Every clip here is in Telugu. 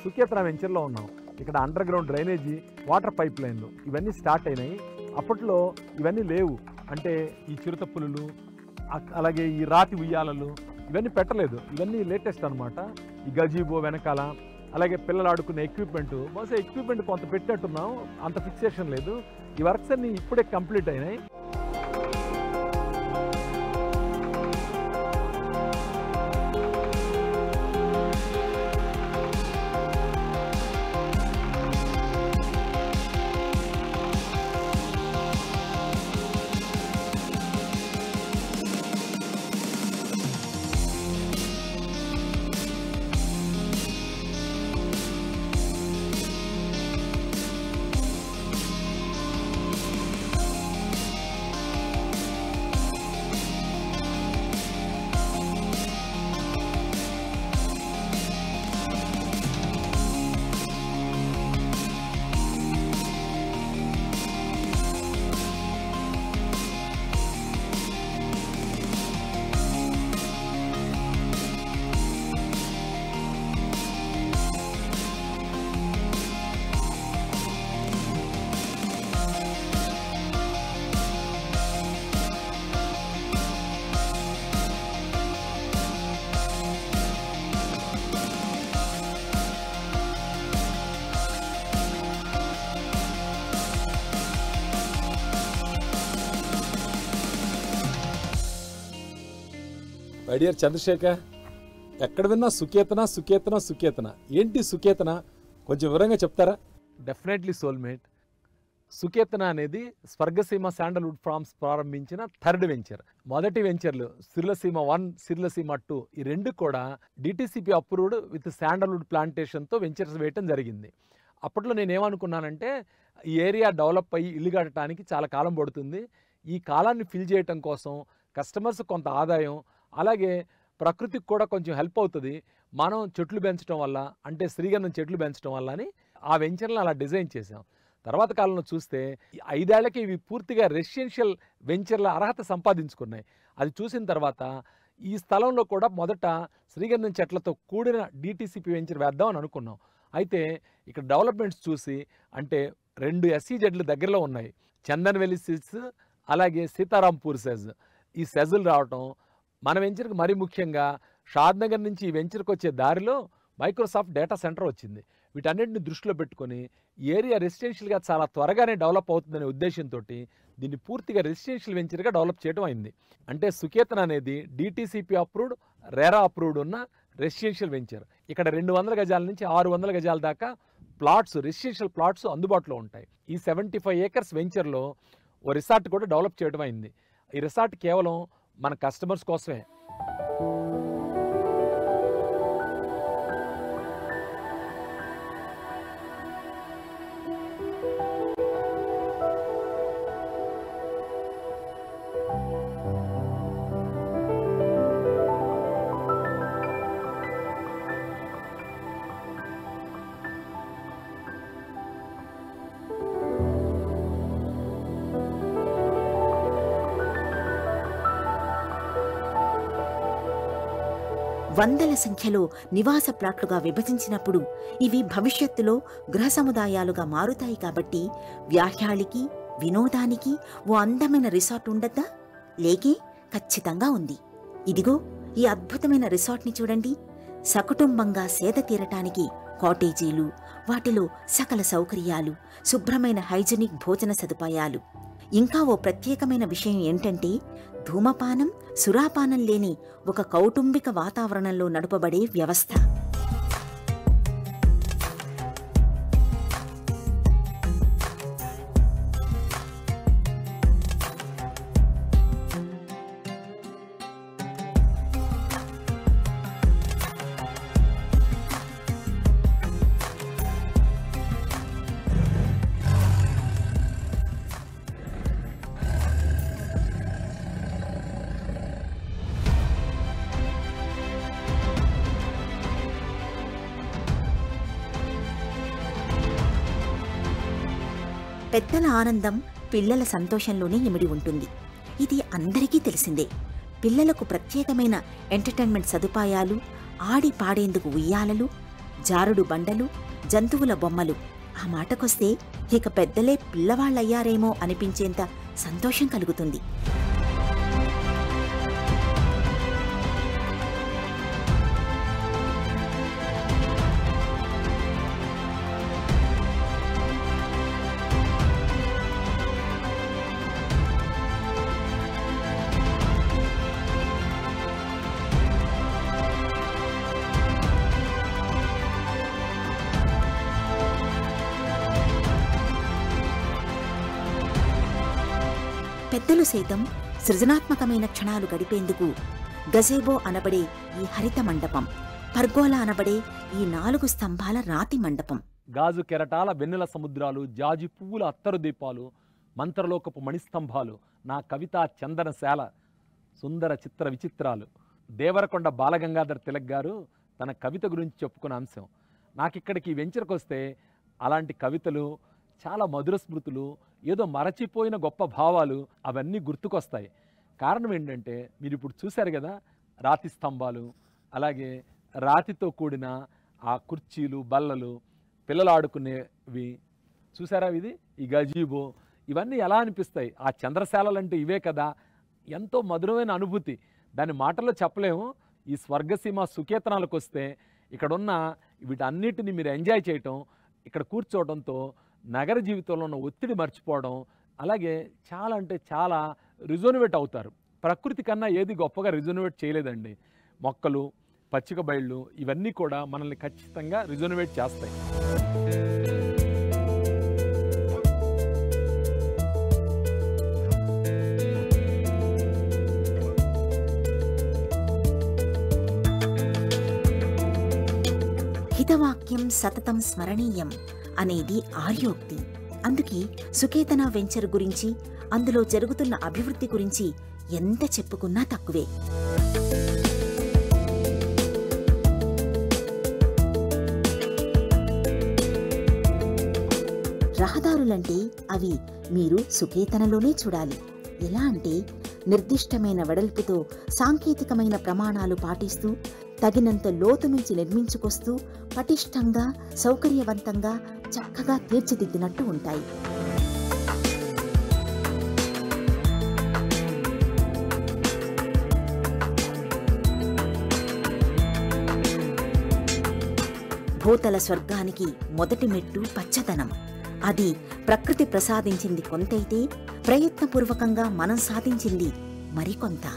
సుకేతన వెంచర్లో ఉన్నాం ఇక్కడ underground drainage water pipe లైన్లు ఇవన్నీ స్టార్ట్ అయినాయి అప్పట్లో ఇవన్నీ లేవు అంటే ఈ చిరుత పులులు అ- అలాగే ఈ రాతి ఉయ్యాలలు ఇవన్నీ పెట్టలేదు ఇవన్నీ లేటెస్ట్ అన్నమాట ఈ గజీబో వెనకాల అలాగే పిల్లలు ఆడుకునే ఎక్విప్మెంట్ బహుశా ఎక్విప్మెంట్ కొంత పెట్టినట్టున్నాం అంత ఫిక్సేషన్ లేదు ఈ వర్క్స్ అన్ని ఇప్పుడే కంప్లీట్ అయినాయి మై డియర్ చంద్రశేఖర్ ఎక్కడ విన్నా సుకేతన సుకేతన సుకేతన ఏంటి సుకేతన కొంచెం వివరంగా చెప్తారా డెఫినెట్లీ సోల్మేట్ సుకేతన అనేది స్వర్గసీమ శాండల్వుడ్ ఫార్మ్స్ ప్రారంభించిన థర్డ్ వెంచర్ మొదటి వెంచర్లు సిర్లసీమ వన్ సిర్లసీమ టూ ఈ రెండు కూడా డిటిసిపి అప్రూవ్డ్ విత్ శాండల్వుడ్ ప్లాంటేషన్తో వెంచర్స్ వేయటం జరిగింది అప్పట్లో నేను ఏమనుకున్నానంటే ఈ ఏరియా డెవలప్ అయ్యి ఇల్లు కట్టడానికి చాలా కాలం పడుతుంది ఈ కాలాన్ని ఫిల్ చేయటం కోసం కస్టమర్స్ కొంత ఆదాయం అలాగే ప్రకృతికి కూడా కొంచెం హెల్ప్ అవుతుంది మనం చెట్లు పెంచడం వల్ల అంటే శ్రీగంధం చెట్లు పెంచడం వల్ల అని ఆ వెంచర్లను అలా డిజైన్ చేసాం తర్వాత కాలంలో చూస్తే ఈ ఐదేళ్లకి ఇవి పూర్తిగా రెసిడెన్షియల్ వెంచర్ల అర్హత సంపాదించుకున్నాయి అది చూసిన తర్వాత ఈ స్థలంలో కూడా మొదట శ్రీగంధం చెట్లతో కూడిన డిటీసీపీ వెంచర్ వేద్దామని అనుకున్నాం అయితే ఇక్కడ డెవలప్మెంట్స్ చూసి అంటే రెండు ఎస్సీ జడ్లు దగ్గరలో ఉన్నాయి చందన్ వెల్లి సిల్స్ అలాగే సీతారాంపూర్ సెజ్ ఈ సెజులు రావటం మన వెంచర్కి మరీ ముఖ్యంగా షాద్నగర్ నుంచి ఈ వెంచర్కి వచ్చే దారిలో మైక్రోసాఫ్ట్ డేటా సెంటర్ వచ్చింది వీటన్నిటిని దృష్టిలో పెట్టుకొని ఈ ఏరియా రెసిడెన్షియల్గా చాలా త్వరగానే డెవలప్ అవుతుందనే ఉద్దేశంతో దీన్ని పూర్తిగా రెసిడెన్షియల్ వెంచర్గా డెవలప్ చేయడం అయింది అంటే సుకేతన్ అనేది డిటీసీపీ అప్రూవ్డ్ రెరా అప్రూవ్డ్ ఉన్న రెసిడెన్షియల్ వెంచర్ ఇక్కడ రెండు వందల గజాల నుంచి ఆరు వందల గజాల దాకా ప్లాట్స్ రెసిడెన్షియల్ ప్లాట్స్ అందుబాటులో ఉంటాయి ఈ సెవెంటీ ఫైవ్ ఏకర్స్ వెంచర్లో ఓ రిసార్ట్ కూడా డెవలప్ చేయడం అయింది ఈ రిసార్ట్ కేవలం మన కస్టమర్స్ కోసమే వందల సంఖ్యలో నివాస ప్లాట్లుగా విభజించినప్పుడు ఇవి భవిష్యత్తులో గృహ సముదాయాలుగా మారుతాయి కాబట్టి వ్యాహ్యాళికి వినోదానికి ఓ అందమైన రిసార్ట్ ఉండద్దా లేకే ఖచ్చితంగా ఉంది ఇదిగో ఈ అద్భుతమైన రిసార్ట్ని చూడండి సకుటుంబంగా సేద తీరటానికి కాటేజీలు వాటిలో సకల సౌకర్యాలు శుభ్రమైన హైజెనిక్ భోజన సదుపాయాలు ఇంకా ఓ ప్రత్యేకమైన విషయం ఏంటంటే ధూమపానం సురాపానం లేని ఒక కౌటుంబిక వాతావరణంలో నడపబడే వ్యవస్థ పెద్దల ఆనందం పిల్లల సంతోషంలోనే ఇమిడి ఉంటుంది ఇది అందరికీ తెలిసిందే పిల్లలకు ప్రత్యేకమైన ఎంటర్టైన్మెంట్ సదుపాయాలు ఆడి పాడేందుకు ఉయ్యాలలు జారుడు బండలు జంతువుల బొమ్మలు ఆ మాటకొస్తే ఇక పెద్దలే పిల్లవాళ్ళయ్యారేమో అనిపించేంత సంతోషం కలుగుతుంది పెద్దలు సైతం సృజనాత్మకమైన క్షణాలు గడిపేందుకు గజేబో అనబడే ఈ హరిత మండపం పర్గోలా అనబడే ఈ నాలుగు స్తంభాల రాతి మండపం గాజు కెరటాల వెన్నెల సముద్రాలు జాజి పువ్వుల అత్తరు దీపాలు మంత్రలోకపు మణిస్తంభాలు నా కవితా చందనశాల సుందర చిత్ర విచిత్రాలు దేవరకొండ బాలగంగాధర్ తిలక్ గారు తన కవిత గురించి చెప్పుకున్న అంశం నాకు ఇక్కడికి ఈ వెంచర్కి వస్తే అలాంటి కవితలు చాలా మధుర స్మృతులు ఏదో మరచిపోయిన గొప్ప భావాలు అవన్నీ గుర్తుకొస్తాయి కారణం ఏంటంటే మీరు ఇప్పుడు చూశారు కదా రాతి స్తంభాలు అలాగే రాతితో కూడిన ఆ కుర్చీలు బల్లలు పిల్లలు ఆడుకునేవి చూసారా ఇది ఈ గజీబో ఇవన్నీ ఎలా అనిపిస్తాయి ఆ చంద్రశాలలు అంటే ఇవే కదా ఎంతో మధురమైన అనుభూతి దాని మాటల్లో చెప్పలేము ఈ స్వర్గసీమ సుకేతనాలకు వస్తే ఇక్కడున్న వీటన్నిటిని మీరు ఎంజాయ్ చేయటం ఇక్కడ కూర్చోవడంతో నగర జీవితంలో ఉన్న ఒత్తిడి మర్చిపోవడం అలాగే చాలా అంటే చాలా రిజోనవేట్ అవుతారు ప్రకృతి కన్నా ఏది గొప్పగా రిజోనవేట్ చేయలేదండి మొక్కలు పచ్చిక బయళ్ళు ఇవన్నీ కూడా మనల్ని ఖచ్చితంగా రిజోనవేట్ చేస్తాయి హితవాక్యం సతతం స్మరణీయం అనేది ఆర్యోక్తి అందుకే సుకేతన వెంచర్ గురించి అందులో జరుగుతున్న అభివృద్ధి గురించి ఎంత చెప్పుకున్నా తక్కువే రహదారులంటే అవి మీరు సుకేతనలోనే చూడాలి ఎలా అంటే నిర్దిష్టమైన వెడల్పుతో సాంకేతికమైన ప్రమాణాలు పాటిస్తూ తగినంత లోతు నుంచి నిర్మించుకొస్తూ పటిష్టంగా సౌకర్యవంతంగా చక్కగా తీర్చిదిద్దినట్టు ఉంటాయి భూతల స్వర్గానికి మొదటి మెట్టు పచ్చదనం అది ప్రకృతి ప్రసాదించింది కొంతైతే ప్రయత్నపూర్వకంగా మనం సాధించింది మరికొంత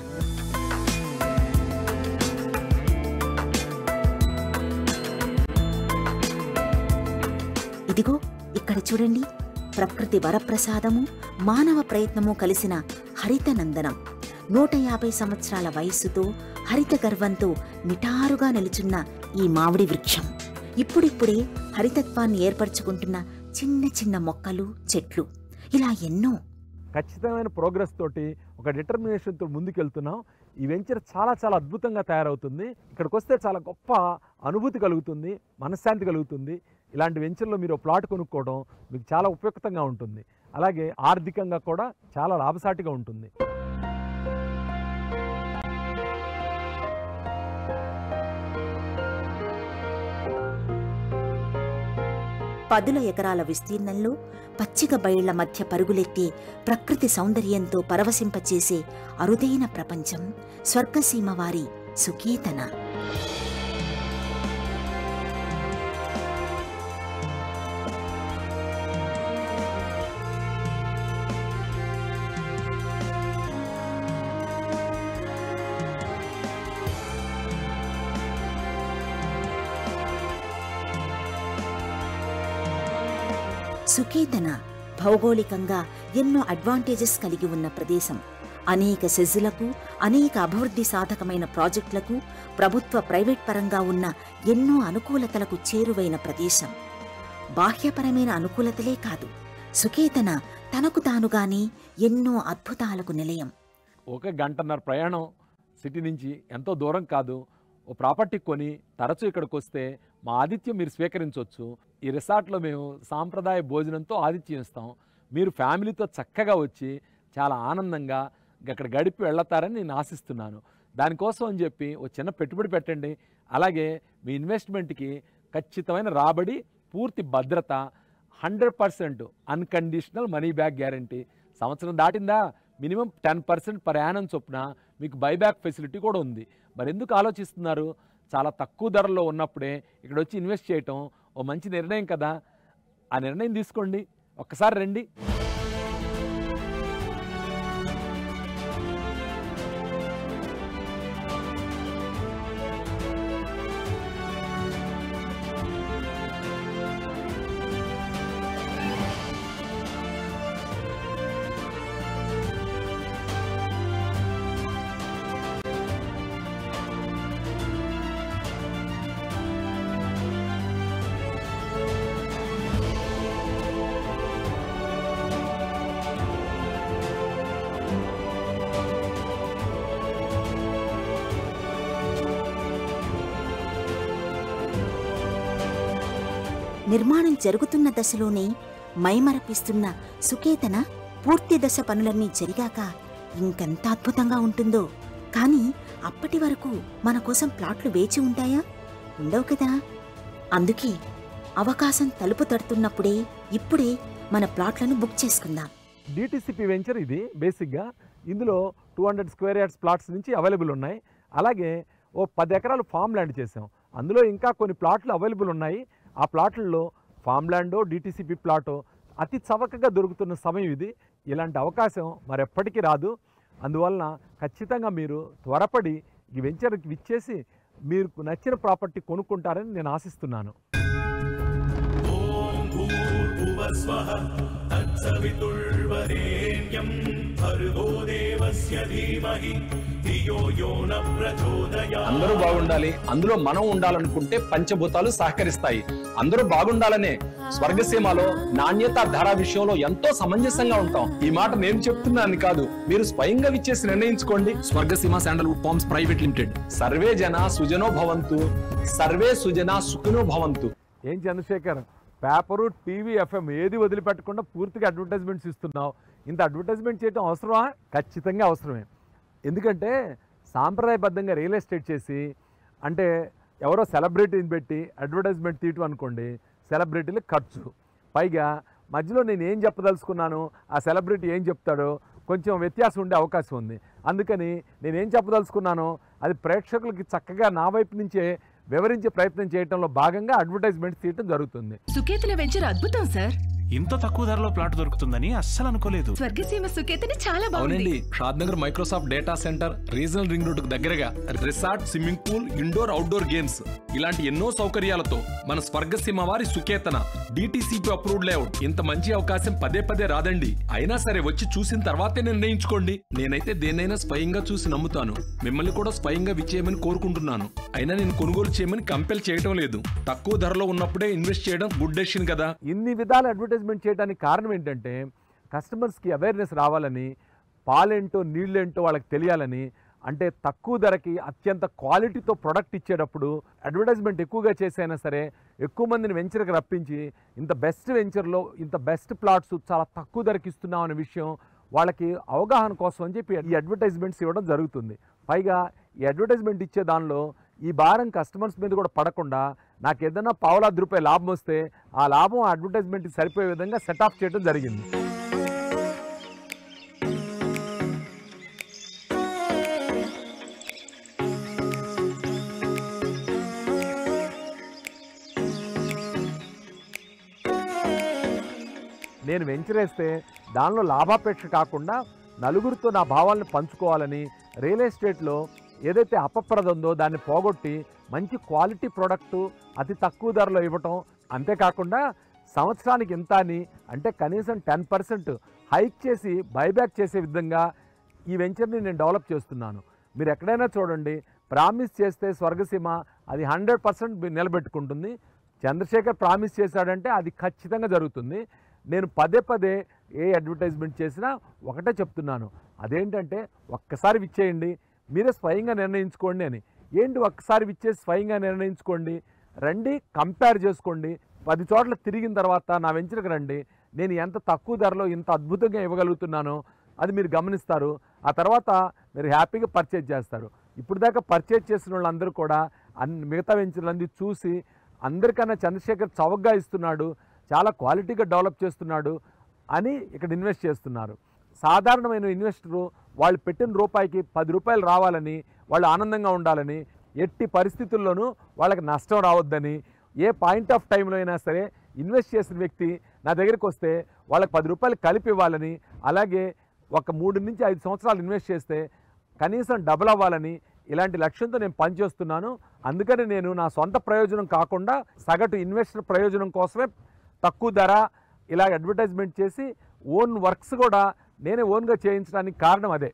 ఇదిగో ఇక్కడ చూడండి ప్రకృతి వరప్రసాదము మానవ ప్రయత్నము కలిసిన హరిత నందనం నూట యాభై సంవత్సరాల వయస్సుతో హరిత గర్వంతో నిటారుగా నిలుచున్న ఈ మామిడి వృక్షం ఇప్పుడిప్పుడే హరితత్వాన్ని ఏర్పరచుకుంటున్న చిన్న చిన్న మొక్కలు చెట్లు ఇలా ఎన్నో ఖచ్చితమైన ప్రోగ్రెస్ తోటి ఒక డిటర్మినేషన్తో ముందుకెళ్తున్నాం ఈ వెంచర్ చాలా చాలా అద్భుతంగా తయారవుతుంది ఇక్కడికి వస్తే చాలా గొప్ప అనుభూతి కలుగుతుంది మనశ్శాంతి కలుగుతుంది ఇలాంటి వెంచర్లో మీరు ఓ ప్లాట్ కొనుక్కోవడం మీకు చాలా ఉపయుక్తంగా ఉంటుంది అలాగే ఆర్థికంగా కూడా చాలా లాభసాటిగా ఉంటుంది పదుల ఎకరాల విస్తీర్ణంలో పచ్చిక బయళ్ల మధ్య పరుగులెత్తే ప్రకృతి సౌందర్యంతో పరవశింపచేసే అరుదైన ప్రపంచం స్వర్గసీమ వారి సుకేతన సుకేతన భౌగోళికంగా ఎన్నో అడ్వాంటేజెస్ కలిగి ఉన్న ప్రదేశం అనేక సెజ్లకు అనేక అభివృద్ధి సాధకమైన ప్రాజెక్టులకు ప్రభుత్వ ప్రైవేట్ పరంగా ఉన్న ఎన్నో అనుకూలతలకు చేరువైన ప్రదేశం బాహ్యపరమైన అనుకూలతలే కాదు సుకేతన తనకు తానుగానే ఎన్నో అద్భుతాలకు నిలయం ఒక గంటన్నర ప్రయాణం సిటీ నుంచి ఎంతో దూరం కాదు ఓ ప్రాపర్టీ కొని తరచూ ఇక్కడికి వస్తే మా ఆతిథ్యం మీరు స్వీకరించవచ్చు ఈ రిసార్ట్లో మేము సాంప్రదాయ భోజనంతో ఆతిథ్యం ఇస్తాం మీరు ఫ్యామిలీతో చక్కగా వచ్చి చాలా ఆనందంగా అక్కడ గడిపి వెళ్తారని నేను ఆశిస్తున్నాను దానికోసం అని చెప్పి ఓ చిన్న పెట్టుబడి పెట్టండి అలాగే మీ ఇన్వెస్ట్మెంట్కి ఖచ్చితమైన రాబడి పూర్తి భద్రత hundred percent unconditional money back guarantee సంవత్సరం దాటిందా minimum ten percent per annum చొప్పున మీకు బైబ్యాక్ ఫెసిలిటీ కూడా ఉంది మరి ఎందుకు ఆలోచిస్తున్నారు చాలా తక్కువ ధరలో ఉన్నప్పుడే ఇక్కడ వచ్చి ఇన్వెస్ట్ చేయటం ఓ మంచి నిర్ణయం కదా ఆ నిర్ణయం తీసుకోండి ఒక్కసారి రండి నిర్మాణం జరుగుతున్న దశలోనే మైమరపిస్తున్న సుకేతన పూర్తి దశ పనులన్నీ జరిగాక ఇంకెంత అద్భుతంగా ఉంటుందో కానీ అప్పటి వరకు మన కోసం ప్లాట్లు వేచి ఉంటాయా ఉండవు కదా అందుకే అవకాశం తలుపు తడుతున్నప్పుడే ఇప్పుడే మన ప్లాట్లను బుక్ చేసుకుందాం డిటిసిపి వెంచర్ ఇది బేసిక్గా ఇందులో two hundred square yards plots నుంచి అవైలబుల్ ఉన్నాయి అలాగే ఓ పది ఎకరాలు ఫామ్ ల్యాండ్ చేసాం అందులో ఇంకా కొన్ని ప్లాట్లు అవైలబుల్ ఉన్నాయి ఆ ప్లాట్లలో ఫామ్ ల్యాండో డిటిసిపి ప్లాటో అతి చవకగా దొరుకుతున్న సమయం ఇది ఇలాంటి అవకాశం మరెప్పటికీ రాదు అందువలన ఖచ్చితంగా మీరు త్వరపడి ఈ వెంచర్కి విచ్చేసి మీకు నచ్చిన ప్రాపర్టీ కొనుక్కుంటారని నేను ఆశిస్తున్నాను भूर्भुवस्वः तत्सवितुर्वरेण्यम् भर्गो देवस्य धीमहि धियो यो न प्रचोदयात् అందరూ బాగుండాలి అందులో మనం ఉండాలనుకుంటే పంచభూతాలు సహకరిస్తాయి అందరూ బాగుండాలనే స్వర్గసీమలో నాణ్యత ధర విషయంలో ఎంతో సమంజసంగా ఉంటాం ఈ మాట నేను చెప్తున్నాను కాదు మీరు స్వయంగా విచ్చేసి నిర్ణయించుకోండి Swargaseema sandalwood farms private limited సర్వే జన సుజనో భవంతు సర్వే సుజన సుఖినో భవంతు ఏం చంద్రశేఖర్ పేపరు టీవీ ఎఫ్ఎం ఏది వదిలిపెట్టకుండా పూర్తిగా అడ్వర్టైజ్మెంట్స్ ఇస్తున్నావు ఇంత అడ్వర్టైజ్మెంట్ చేయడం అవసరమా ఖచ్చితంగా అవసరమే ఎందుకంటే సాంప్రదాయబద్ధంగా రియల్ ఎస్టేట్ చేసి అంటే ఎవరో సెలబ్రిటీని పెట్టి అడ్వర్టైజ్మెంట్ తీయటం అనుకోండి సెలబ్రిటీలకు ఖర్చు పైగా మధ్యలో నేను ఏం చెప్పదలుచుకున్నాను ఆ సెలబ్రిటీ ఏం చెప్తాడో కొంచెం వ్యత్యాసం ఉండే అవకాశం ఉంది అందుకని నేనేం చెప్పదలుచుకున్నానో అది ప్రేక్షకులకి చక్కగా నా వైపు నుంచే వివరించే ప్రయత్నం చేయడంలో భాగంగా అడ్వర్టైజ్మెంట్ తీయటం జరుగుతుంది సుకేతన వెంచర్ అద్భుతం సార్ ఇంత తక్కువ ధరలో ప్లాట్ దొరుకుతుందని అస్సలు అనుకోలేదు స్వర్గసీమ సుకేతని చాలా అవునండి బాగుంది Shadnagar Microsoft data centre regional ring road దగ్గరగా resort swimming pool indoor outdoor games ఇలాంటి ఎన్నో సౌకర్యాలతో మన స్వర్గసీమ వారి సుకేతన డిటిసిపి అప్రూవ్డ్ లేఅవుట్ ఇంత మంచి అవకాశం పదే పదే రాదండి అయినా సరే వచ్చి చూసిన తర్వాతే నిర్ణయించుకోండి నేనైతే దేన్నైనా స్వయంగా చూసి నమ్ముతాను మిమ్మల్ని కూడా స్వయంగా విచ్చేయమని కోరుకుంటున్నాను అయినా నేను కొనుగోలు చేయమని కంపెల్ చేయడం లేదు తక్కువ ధరలో ఉన్నప్పుడే ఇన్వెస్ట్ చేయడం గుడ్ డెసిషన్ కదా ఇన్ని విధాల అడ్వర్టైజ్మెంట్ చేయడానికి కారణం ఏంటంటే కస్టమర్స్కి అవేర్నెస్ రావాలని పాలేంటో నీళ్ళేంటో వాళ్ళకి తెలియాలని అంటే తక్కువ ధరకి అత్యంత క్వాలిటీతో ప్రొడక్ట్ ఇచ్చేటప్పుడు అడ్వర్టైజ్మెంట్ ఎక్కువగా చేసైనా సరే ఎక్కువ మందిని వెంచర్కి రప్పించి ఇంత బెస్ట్ వెంచర్లో ఇంత బెస్ట్ ప్లాట్స్ చాలా తక్కువ ధరకి ఇస్తున్నాం అనే విషయం వాళ్ళకి అవగాహన కోసం అని చెప్పి ఈ అడ్వర్టైజ్మెంట్స్ ఇవ్వడం జరుగుతుంది పైగా ఈ అడ్వర్టైజ్మెంట్ ఇచ్చే దానిలో ఈ భారం కస్టమర్స్ మీద కూడా పడకుండా నాకు ఏదైనా పావులాది రూపాయలు లాభం వస్తే ఆ లాభం ఆ అడ్వర్టైజ్మెంట్కి సరిపోయే విధంగా సెట్ ఆఫ్ చేయడం జరిగింది నేను వెంచరేస్తే దానిలో లాభాపేక్ష కాకుండా నలుగురితో నా భావాలను పంచుకోవాలని రియల్ ఎస్టేట్లో ఏదైతే అపప్రద ఉందో దాన్ని పోగొట్టి మంచి క్వాలిటీ ప్రోడక్టు అతి తక్కువ ధరలో ఇవ్వటం అంతేకాకుండా సంవత్సరానికి ఇంత అని అంటే కనీసం టెన్ పర్సెంట్ హైక్ చేసి బైబ్యాక్ చేసే విధంగా ఈ వెంచర్ని నేను డెవలప్ చేస్తున్నాను మీరు ఎక్కడైనా చూడండి ప్రామిస్ చేస్తే స్వర్గసీమ అది హండ్రెడ్ పర్సెంట్ నిలబెట్టుకుంటుంది చంద్రశేఖర్ ప్రామిస్ చేశాడంటే అది ఖచ్చితంగా జరుగుతుంది నేను పదే పదే ఏ అడ్వర్టైజ్మెంట్ చేసినా ఒకటే చెప్తున్నాను అదేంటంటే ఒక్కసారి విచ్చేయండి మీరే స్వయంగా నిర్ణయించుకోండి అని ఏంటి ఒక్కసారి విచ్చేసి స్వయంగా నిర్ణయించుకోండి రండి కంపేర్ చేసుకోండి పది చోట్ల తిరిగిన తర్వాత నా వెంచర్కి రండి నేను ఎంత తక్కువ ధరలో ఇంత అద్భుతంగా ఇవ్వగలుగుతున్నానో అది మీరు గమనిస్తారు ఆ తర్వాత మీరు హ్యాపీగా పర్చేజ్ చేస్తారు ఇప్పుడు దాకా పర్చేజ్ చేసిన వాళ్ళందరూ కూడా అన్ని మిగతా వెంచర్లన్నీ చూసి అందరికన్నా చంద్రశేఖర్ చౌకగా ఇస్తున్నాడు చాలా క్వాలిటీగా డెవలప్ చేస్తున్నాడు అని ఇక్కడ ఇన్వెస్ట్ చేస్తున్నారు సాధారణమైన ఇన్వెస్టరు వాళ్ళు పెట్టిన రూపాయికి పది రూపాయలు రావాలని వాళ్ళు ఆనందంగా ఉండాలని ఎట్టి పరిస్థితుల్లోనూ వాళ్ళకి నష్టం రావద్దని ఏ పాయింట్ ఆఫ్ టైంలో అయినా సరే ఇన్వెస్ట్ చేసిన వ్యక్తి నా దగ్గరికి వస్తే వాళ్ళకి పది రూపాయలు కలిపి ఇవ్వాలని అలాగే ఒక మూడు నుంచి ఐదు సంవత్సరాలు ఇన్వెస్ట్ చేస్తే కనీసం డబుల్ అవ్వాలని ఇలాంటి లక్ష్యంతో నేను పనిచేస్తున్నాను అందుకని నేను నా సొంత ప్రయోజనం కాకుండా సగటు ఇన్వెస్టర్ ప్రయోజనం కోసమే తక్కువ ధర ఇలా అడ్వర్టైజ్మెంట్ చేసి ఓన్ వర్క్స్ కూడా నేనే ఓన్గా చేయించడానికి కారణం అదే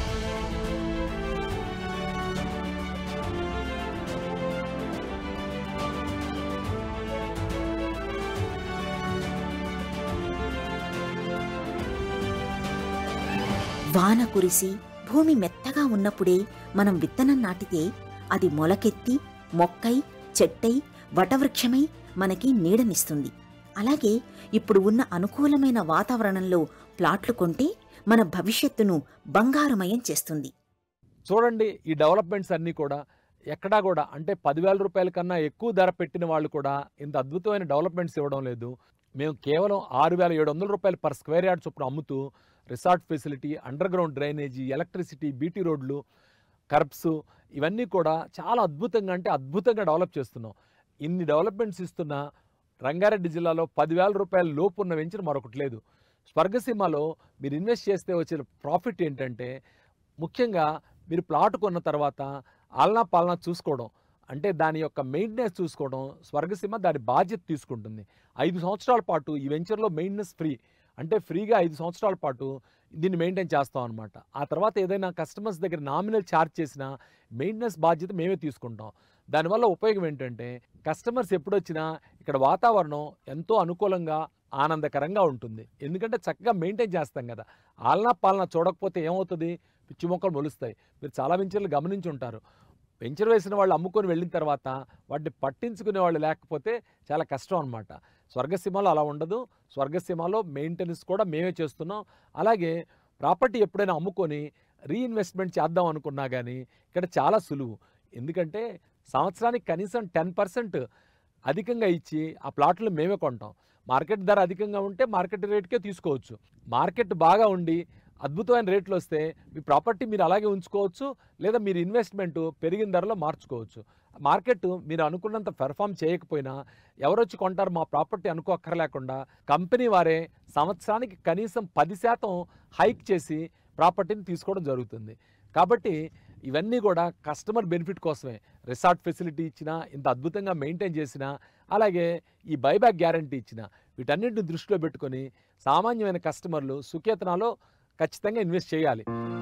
వాన కురిసి భూమి మెత్తగా ఉన్నప్పుడే మనం విత్తనం నాటితే అది మొలకెత్తి మొక్కై చెట్టై వటవృక్షమై మనకి నీడనిస్తుంది అలాగే ఇప్పుడు ఉన్న అనుకూలమైన వాతావరణంలో ప్లాట్లు కొంటే మన భవిష్యత్తును బంగారుమయం చేస్తుంది చూడండి ఈ డెవలప్మెంట్స్ అన్నీ కూడా ఎక్కడా కూడా అంటే పదివేల రూపాయల కన్నా ఎక్కువ ధర పెట్టిన వాళ్ళు కూడా ఇంత అద్భుతమైన డెవలప్మెంట్స్ ఇవ్వడం లేదు మేము కేవలం ఆరు వేల ఏడు వందల రూపాయలు పర్ స్క్వేర్ యార్డ్ చొప్పున అమ్ముతూ resort facility underground drainage electricity BT రోడ్లు కర్బ్స్ ఇవన్నీ కూడా చాలా అద్భుతంగా అంటే అద్భుతంగా డెవలప్ చేస్తున్నాం ఇన్ని డెవలప్మెంట్స్ ఇస్తున్న రంగారెడ్డి జిల్లాలో పదివేల రూపాయల లోపు ఉన్న వెంచర్ మరొకటి లేదు స్వర్గసీమలో మీరు ఇన్వెస్ట్ చేస్తే వచ్చే ప్రాఫిట్ ఏంటంటే ముఖ్యంగా మీరు ప్లాట్ కొన్న తర్వాత ఆలనా పాలనా చూసుకోవడం అంటే దాని యొక్క మెయింటెనెన్స్ చూసుకోవడం స్వర్గసీమ దాని బాధ్యత తీసుకుంటుంది ఐదు సంవత్సరాల పాటు ఈ వెంచర్లో మెయింటెనెన్స్ ఫ్రీ అంటే ఫ్రీగా ఐదు సంవత్సరాల పాటు దీన్ని మెయింటైన్ చేస్తాం అనమాట ఆ తర్వాత ఏదైనా కస్టమర్స్ దగ్గర నామినల్ ఛార్జ్ చేసినా మెయింటెనెన్స్ బాధ్యత మేమే తీసుకుంటాం దానివల్ల ఉపయోగం ఏంటంటే కస్టమర్స్ ఎప్పుడొచ్చినా ఇక్కడ వాతావరణం ఎంతో అనుకూలంగా ఆనందకరంగా ఉంటుంది ఎందుకంటే చక్కగా మెయింటైన్ చేస్తాం కదా ఆలనా పాలన చూడకపోతే ఏమవుతుంది పిచ్చి మొక్కలు మొలుస్తాయి మీరు చాలా వెంచర్లు గమనించి ఉంటారు వెంచర్ వేసిన వాళ్ళు అమ్ముకొని వెళ్ళిన తర్వాత వాటిని పట్టించుకునే వాళ్ళు లేకపోతే చాలా కష్టం అనమాట స్వర్గసీమలో అలా ఉండదు స్వర్గసీమలో మెయింటెనెన్స్ కూడా మేమే చేస్తున్నాం అలాగే ప్రాపర్టీ ఎప్పుడైనా అమ్ముకొని రీఇన్వెస్ట్మెంట్ చేద్దాం అనుకున్నా కానీ ఇక్కడ చాలా సులువు ఎందుకంటే సంవత్సరానికి కనీసం టెన్ పర్సెంట్ అధికంగా ఇచ్చి ఆ ప్లాట్లు మేమే కొంటాం మార్కెట్ ధర అధికంగా ఉంటే మార్కెట్ రేట్కే తీసుకోవచ్చు మార్కెట్ బాగా ఉండి అద్భుతమైన రేట్లు వస్తే మీ ప్రాపర్టీ మీరు అలాగే ఉంచుకోవచ్చు లేదా మీరు ఇన్వెస్ట్మెంట్ పెరిగిన ధరలో మార్చుకోవచ్చు మార్కెట్ మీరు అనుకున్నంత పెర్ఫామ్ చేయకపోయినా ఎవరొచ్చి కొంటారు మా ప్రాపర్టీ అనుకోక్కర్లేకుండా కంపెనీ వారే సంవత్సరానికి కనీసం పది శాతం హైక్ చేసి ప్రాపర్టీని తీసుకోవడం జరుగుతుంది కాబట్టి ఇవన్నీ కూడా కస్టమర్ బెనిఫిట్ కోసమే రిసార్ట్ ఫెసిలిటీ ఇచ్చినా ఇంత అద్భుతంగా మెయింటైన్ చేసినా అలాగే ఈ బైబ్యాక్ గ్యారంటీ ఇచ్చిన వీటన్నిటిని దృష్టిలో పెట్టుకొని సామాన్యమైన కస్టమర్లు సుకేతనాలో ఖచ్చితంగా ఇన్వెస్ట్ చేయాలి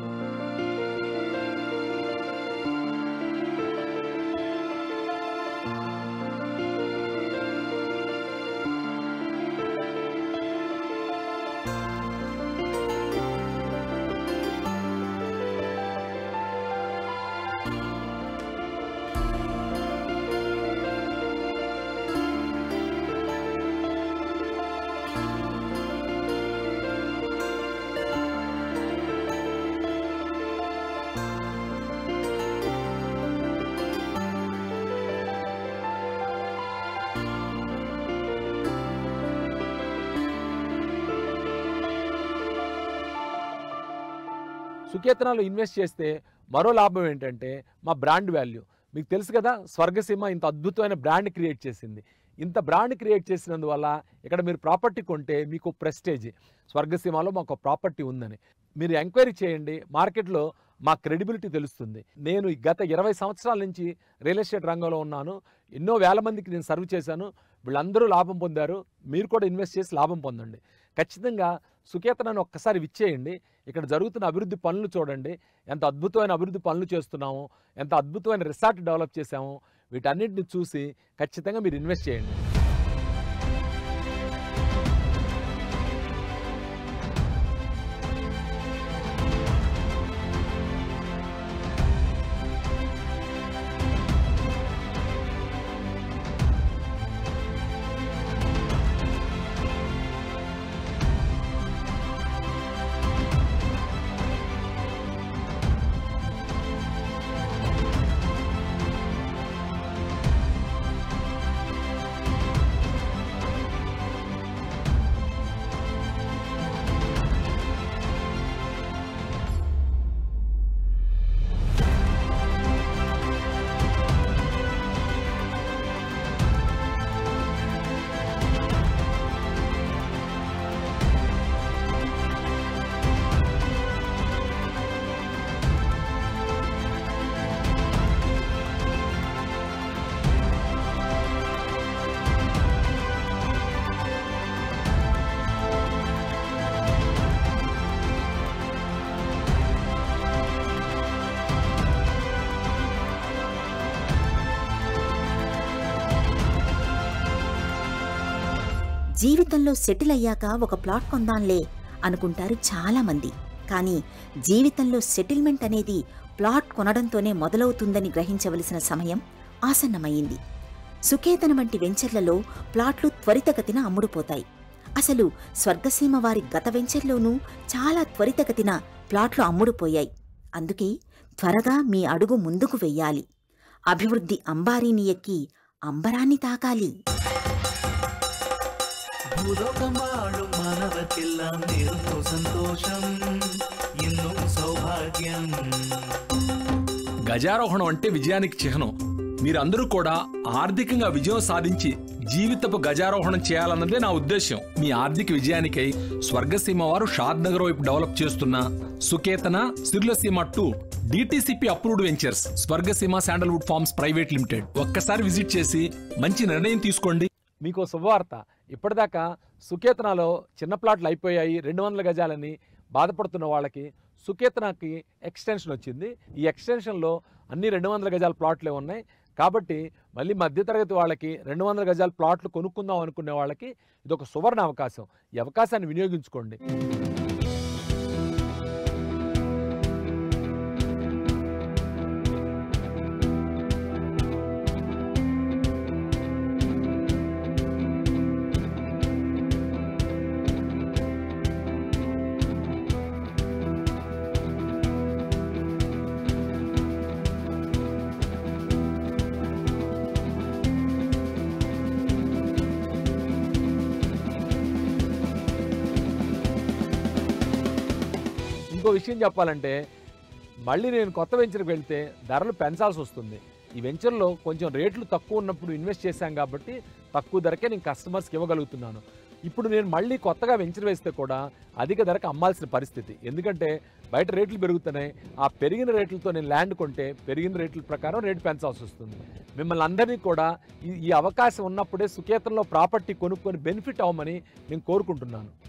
సుకేతనాలు ఇన్వెస్ట్ చేస్తే మరో లాభం ఏంటంటే మా బ్రాండ్ వాల్యూ మీకు తెలుసు కదా స్వర్గసీమ ఇంత అద్భుతమైన బ్రాండ్ క్రియేట్ చేసింది ఇంత బ్రాండ్ క్రియేట్ చేసినందువల్ల ఇక్కడ మీరు ప్రాపర్టీ కొంటే మీకు ప్రెస్టేజ్ స్వర్గసీమలో మాకు ప్రాపర్టీ ఉందని మీరు ఎంక్వైరీ చేయండి మార్కెట్లో మా క్రెడిబిలిటీ తెలుస్తుంది నేను ఈ గత ఇరవై సంవత్సరాల నుంచి రియల్ ఎస్టేట్ రంగంలో ఉన్నాను ఎన్నో వేల మందికి నేను సర్వ్ చేశాను వీళ్ళందరూ లాభం పొందారు మీరు కూడా ఇన్వెస్ట్ చేసి లాభం పొందండి ఖచ్చితంగా సుకేతనని ఒక్కసారి విచ్చేయండి ఇక్కడ జరుగుతున్న అభివృద్ధి పనులు చూడండి ఎంత అద్భుతమైన అభివృద్ధి పనులు చేస్తున్నాము ఎంత అద్భుతమైన రిసార్ట్ డెవలప్ చేశాము వీటన్నిటిని చూసి ఖచ్చితంగా మీరు ఇన్వెస్ట్ చేయండి జీవితంలో సెటిల్ అయ్యాక ఒక ప్లాట్ కొందాంలే అనుకుంటారు చాలామంది కానీ జీవితంలో సెటిల్మెంట్ అనేది ప్లాట్ కొనడంతోనే మొదలవుతుందని గ్రహించవలసిన సమయం ఆసన్నమయ్యింది సుకేతన వంటి వెంచర్లలో ప్లాట్లు త్వరితగతిన అమ్ముడుపోతాయి అసలు స్వర్గసీమ వారి గత వెంచర్లోనూ చాలా త్వరితగతిన ప్లాట్లు అమ్ముడుపోయాయి అందుకే త్వరగా మీ అడుగు ముందుకు వెయ్యాలి అభివృద్ధి అంబారీని ఎక్కి అంబరాన్ని తాకాలి ഭൂലോകം വാഴും മാനവർക്കെല്ലാം നേരുന്നു സന്തോഷം ഇന്നും സൗഭാഗ്യം గజారోహణం అంటే విజయానికి చిహ్నం మీరందరూ కూడా ఆర్థికంగా విజయం సాధించి జీవితపు గజారోహణం చేయాలన్నదే నా ఉద్దేశం మీ ఆర్థిక విజయానికై స్వర్గసీమ వారు షాద్ నగర్ వైపు డెవలప్ చేస్తున్న Suketana Sirlaseema two DTCP approved ventures Swargaseema sandalwood farms private limited ఒక్కసారి విజిట్ చేసి మంచి నిర్ణయం తీసుకోండి మీకు ఓ శుభవార్త ఇప్పటిదాకా సుకేతనాలో చిన్న ప్లాట్లు అయిపోయాయి రెండు వందల గజాలని బాధపడుతున్న వాళ్ళకి సుకేతనాకి ఎక్స్టెన్షన్ వచ్చింది ఈ ఎక్స్టెన్షన్లో అన్ని రెండు వందల గజాల ప్లాట్లే ఉన్నాయి కాబట్టి మళ్ళీ మధ్యతరగతి వాళ్ళకి రెండు వందల గజాల ప్లాట్లు కొనుక్కుందాం అనుకునే వాళ్ళకి ఇది ఒక సువర్ణ అవకాశం ఈ అవకాశాన్ని వినియోగించుకోండి ఇంకో విషయం చెప్పాలంటే మళ్ళీ నేను కొత్త వెంచర్కి వెళ్తే ధరలు పెంచాల్సి వస్తుంది ఈ వెంచర్లో కొంచెం రేట్లు తక్కువ ఉన్నప్పుడు ఇన్వెస్ట్ చేశాం కాబట్టి తక్కువ ధరకే నేను కస్టమర్స్కి ఇవ్వగలుగుతున్నాను ఇప్పుడు నేను మళ్ళీ కొత్తగా వెంచర్ వేస్తే కూడా అధిక ధరకు అమ్మాల్సిన పరిస్థితి ఎందుకంటే బయట రేట్లు పెరుగుతున్నాయి ఆ పెరిగిన రేట్లతో నేను ల్యాండ్ కొంటే పెరిగిన రేట్ల ప్రకారం రేటు పెంచాల్సి వస్తుంది మిమ్మల్ని అందరినీ కూడా ఈ ఈ అవకాశం ఉన్నప్పుడే సుకేతంలో ప్రాపర్టీ కొనుక్కొని బెనిఫిట్ అవ్వమని నేను కోరుకుంటున్నాను